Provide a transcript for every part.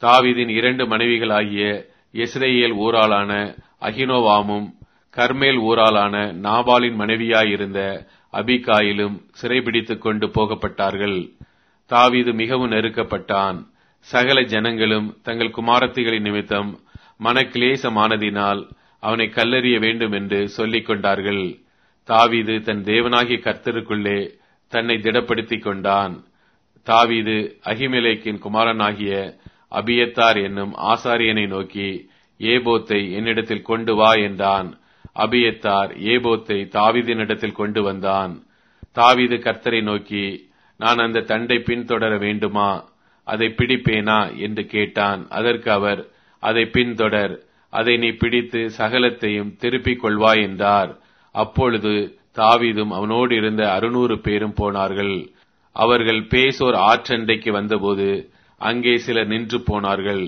தாவீதின் இரண்டு மனைவிகளாகிய இஸ்ரேல் ஊராளான அகினோவாமும் கர்மேல் ஊராளான நாபாலின் மனைவியாயிருந்த அபிகாயிலும் சிறைபிடித்துக் கொண்டு போகப்பட்டார்கள் தாவீது மிகவும் நெருக்கப்பட்டான் சகல ஜனங்களும் தங்கள் குமாரத்திகளின் நிமித்தம் மனக்கிளேசமானதினால் அவனை கல்லறிய வேண்டும் என்று சொல்லிக் கொண்டார்கள் தாவீது தன் தேவனாகிய கர்த்தருக்குள்ளே தன்னை திடப்படுத்திக் கொண்டான் தாவீது அகிமெலேக்கின் குமாரனாகிய அபியத்தார் என்னும் ஆசாரியனை நோக்கி ஏபோத்தை என்னிடத்தில் கொண்டு வா என்றான் அபியத்தார் ஏபோத்தை தாவீதினிடத்தில் கொண்டு வந்தான் தாவீது கர்த்தரை நோக்கி நான் அந்த தண்டை பின்தொடர வேண்டுமா அதை பிடிப்பேனா என்று கேட்டான் அதற்கு அவர் அதை பின்தொடர் அதை நீ பிடித்து சகலத்தையும் திருப்பிக் கொள்வாய் என்றார் அப்பொழுது தாவீதும் அவனோடு இருந்த அறுநூறு பேரும் போனார்கள் அவர்கள் பேசோர் ஆற்றண்டைக்கு வந்தபோது அங்கே சிலர் நின்று போனார்கள்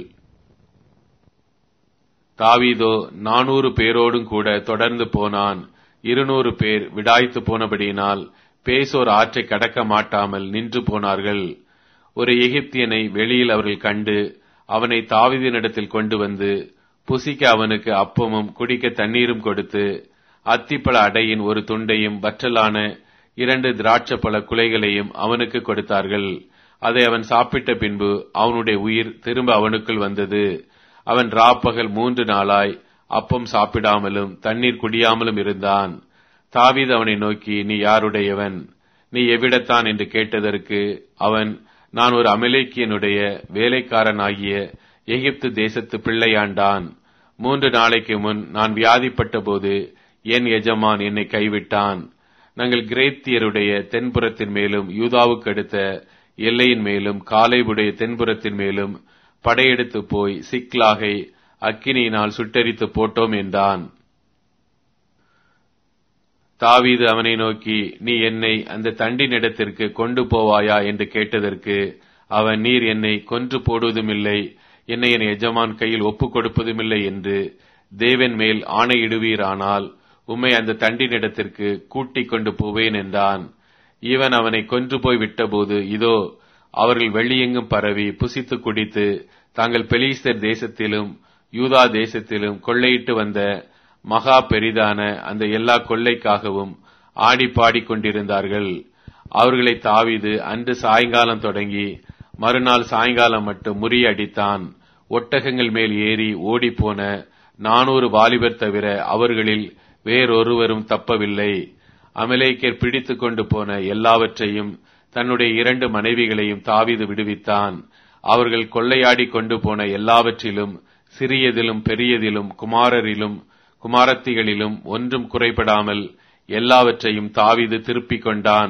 தாவீதோ நானூறு பேரோடும் கூட தொடர்ந்து போனான் இருநூறு பேர் விடாய்த்து போனபடியினால் பேசோர் ஆற்றை கடக்க மாட்டாமல் நின்று போனார்கள் ஒரு எகிப்தியனை வெளியில் அவர்கள் கண்டு அவனை தாவீதினிடத்தில் கொண்டு வந்து புசிக்க அவனுக்கு அப்பமும் குடிக்க தண்ணீரும் கொடுத்து அத்திப்பழ அடையின் ஒரு துண்டையும் வற்றலான இரண்டு திராட்சப்பழ குலைகளையும் அவனுக்கு கொடுத்தார்கள் அதை அவன் சாப்பிட்ட பின்பு அவனுடைய உயிர் திரும்ப அவனுக்குள் வந்தது அவன் ராப்பகல் மூன்று நாளாய் அப்பம் சாப்பிடாமலும் தண்ணீர் குடியாமலும் இருந்தான் தாவீது அவனை நோக்கி நீ யாருடையவன் நீ எவ்விடத்தான் என்று கேட்டதற்கு அவன் நான் ஒரு அமலேக்கியனுடைய வேலைக்காரனாகிய எகிப்து தேசத்து பிள்ளையாண்டான் மூன்று நாளைக்கு முன் நான் வியாதிப்பட்ட போது என் எஜமான் என்னை கைவிட்டான் நாங்கள் கிரேத்தியருடைய தென்புறத்தின் மேலும் யூதாவுக்கு அடுத்த எல்லையின் மேலும் காலைவுடைய தென்புறத்தின் மேலும் படையெடுத்து போய் சிக்லாகை அக்கினியினால் சுட்டரித்து போட்டோம் என்றான் தாவீது அவனை நோக்கி நீ என்னை அந்த தண்டினிடத்திற்கு கொண்டு போவாயா என்று கேட்டதற்கு அவன் நீர் என்னை கொன்று போடுவதுமில்லை என்னை என் எஜமான் கையில் ஒப்புக் கொடுப்பதுமில்லை என்று தேவன் மேல் ஆணையிடுவீரானால் உம்மை அந்த தண்டினிடத்திற்கு கூட்டிக் கொண்டு போவேன் என்றான் இவன் அவனை கொன்று போய் விட்டபோது இதோ அவர்கள் வெள்ளியெங்கும் பரவி புசித்து குடித்து தாங்கள் பெலிஸ்தர் தேசத்திலும் யூதா தேசத்திலும் கொள்ளையிட்டு வந்த மகா பெரிதான அந்த எல்லா கொள்ளைக்காகவும் ஆடி பாடிக் கொண்டிருந்தார்கள் அவர்களை தாவிது அன்று சாயங்காலம் தொடங்கி மறுநாள் சாயங்காலம் மட்டும் முறியடித்தான் ஒட்டகங்கள் மேல் ஏறி ஓடிப்போன நானூறு வாலிபர் தவிர அவர்களில் வேறொருவரும் தப்பவில்லை அமலேக்கர் பிடித்துக் கொண்டு போன எல்லாவற்றையும் தன்னுடைய இரண்டு மனைவிகளையும் தாவிது விடுவித்தான் அவர்கள் கொள்ளையாடி கொண்டு போன எல்லாவற்றிலும் சிறியதிலும் பெரியதிலும் குமாரரிலும் குமாரத்திகளிலும் ஒன்றும் குறைபடாமல் எல்லாவற்றையும் தாவிது திருப்பிக் கொண்டான்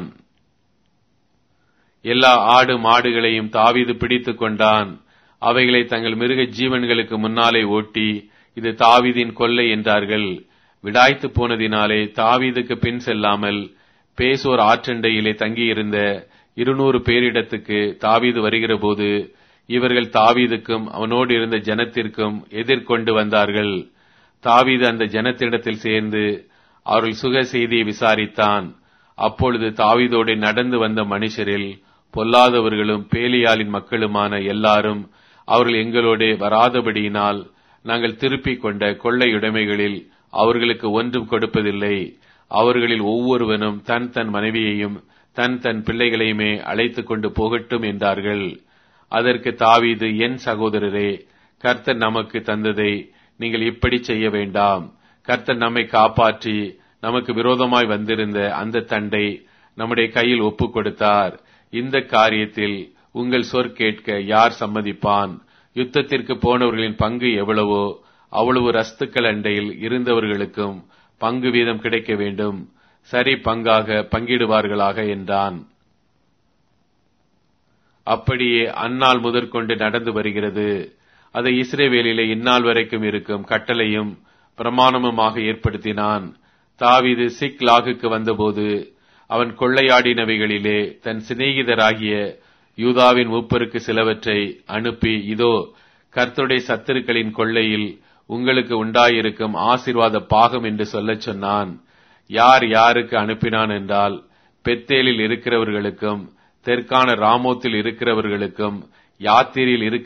எல்லா ஆடு மாடுகளையும் தாவிது பிடித்துக் கொண்டான் அவைகளை தங்கள் மிருக ஜீவன்களுக்கு முன்னாலே ஓட்டி இது தாவிதின் கொள்ளை என்றார்கள் விடாய்த்து போனதினாலே தாவீதுக்கு பின் செல்லாமல் பேசோர் ஆற்றண்டையிலே தங்கியிருந்த இருநூறு பேரிடத்துக்கு தாவீது வருகிற போது இவர்கள் தாவீதுக்கும் அவனோடு இருந்த ஜனத்திற்கும் எதிர்கொண்டு வந்தார்கள் தாவீது அந்த ஜனத்திடத்தில் சேர்ந்து அவர்கள் சுக செய்தியை விசாரித்தான் அப்பொழுது தாவீதோடு நடந்து வந்த மனுஷரில் பொல்லாதவர்களும் பேலியாளின் மக்களுமான எல்லாரும் அவர்கள் எங்களோட வராதபடியினால் நாங்கள் திருப்பிக் கொண்ட கொள்ளையுடைமைகளில் அவர்களுக்கு ஒன்றும் கொடுப்பதில்லை அவர்களில் ஒவ்வொருவனும் தன் தன் மனைவியையும் தன் தன் பிள்ளைகளையுமே அழைத்துக் கொண்டு போகட்டும் என்றார்கள் அதற்கு தாவீது என் சகோதரரே கர்த்தர் நமக்கு தந்ததை நீங்கள் இப்படி செய்ய வேண்டாம் கர்த்தர் நம்மை காப்பாற்றி நமக்கு விரோதமாய் வந்திருந்த அந்த தண்டை நம்முடைய கையில் ஒப்புக் கொடுத்தார் இந்த காரியத்தில் உங்கள் சொற் கேட்க யார் சம்மதிப்பான் யுத்தத்திற்கு போனவர்களின் பங்கு எவ்வளவோ அவ்வளவு ரஸ்துக்கள் அண்டையில் இருந்தவர்களுக்கும் பங்கு வீதம் கிடைக்க வேண்டும் சரி பங்காக பங்கிடுவார்களாக என்றான் அப்படியே அந்நாள் முதற்கொண்டு நடந்து வருகிறது அதை இஸ்ரேவேலிலே இந்நாள் வரைக்கும் இருக்கும் கட்டளையும் பிரமாணமுமாக ஏற்படுத்தினான் தாவிது சிக் லாகுக்கு வந்தபோது அவன் கொள்ளையாடினவைகளிலே தன் சிநேகிதராகிய யூதாவின் மூப்பருக்கு சிலவற்றை அனுப்பி இதோ கர்த்தருடைய சத்துருக்களின் கொள்ளையில் உங்களுக்கு உண்டாயிருக்கும் ஆசிர்வாத பாகம் என்று சொல்லச் சொன்னான் யார் யாருக்கு அனுப்பினான் என்றால் பெத்தேலில் இருக்கிறவர்களுக்கும் தெற்கான ராமோத்தில் இருக்கிறவர்களுக்கும் யாத்திரியில்